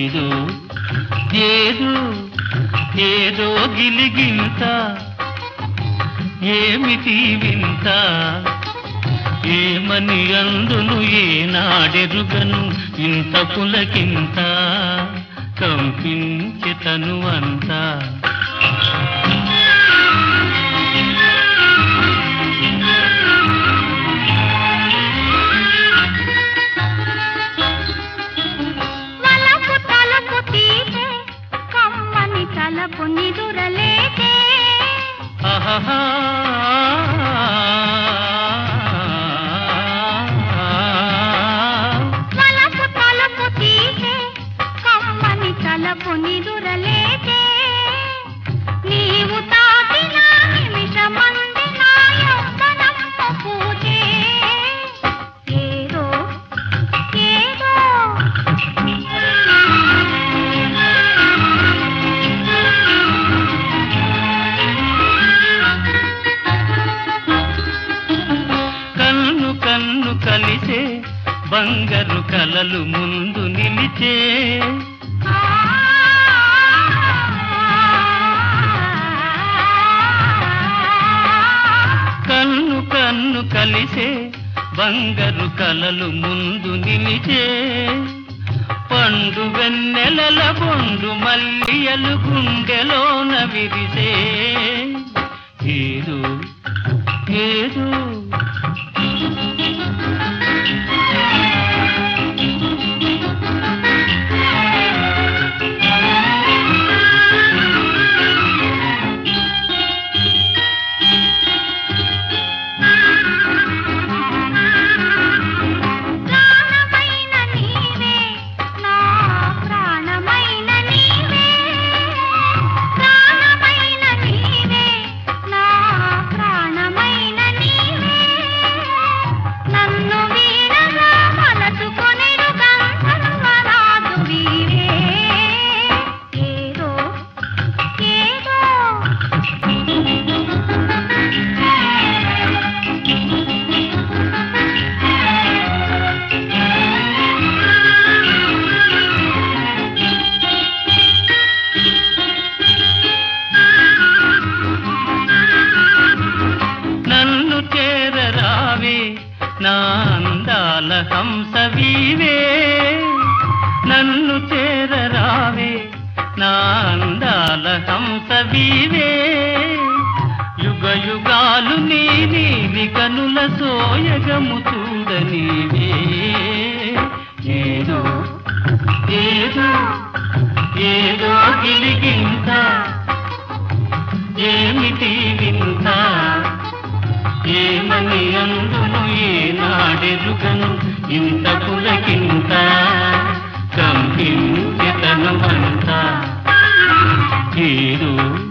ఏదో ఏదో ఏదో గిలిగింత ఏమిటి వింత ఏమని అందును ఏనాడెరుగను ఇంత పులకింత కంపించి తను అంతా వలపు తలుపు తీసే కమ్మని తలపు నిదురలేదే ఆహాహా. వలపు తలుపు తీసే కమ్మని తలపు నిదురలేదే నీవు తాకిన నిమిషమంది నా యవ్వనము పూజే ఏదో ఏదో కన్ను కన్ను కలిసే బంగారు కలలు ముందు నిలిచే కన్ను కన్ను కలిసే బంగారు కలలు ముందు నిలిచే పండు వెన్నెలల బొండు మల్లియలు గుండెలోన విరిసే ఏదో ఏదో ప్రాణమైన నీవే నా ప్రాణమైన నీవే ప్రాణమైన నీవే నా ప్రాణమైన నీవే నన్ను వీడగా మనసుకొనిరు గంధర్వరాజు వీరే ఏదో ఏదో నన్ను చేరరావే నా అందాల హంసవీవే నన్ను చేరరావే నా అందాల హంసవీవే యుగ యుగాలు నీ నీలి కనుల సోయగము చూడనీవే ఏదో ఏదో ఏదో గిలిగింత ఏమిటి వింత ఏమని అందును ఏనాడెరుగను ఇంత పులకింత కంపించెతను అంత ఏదో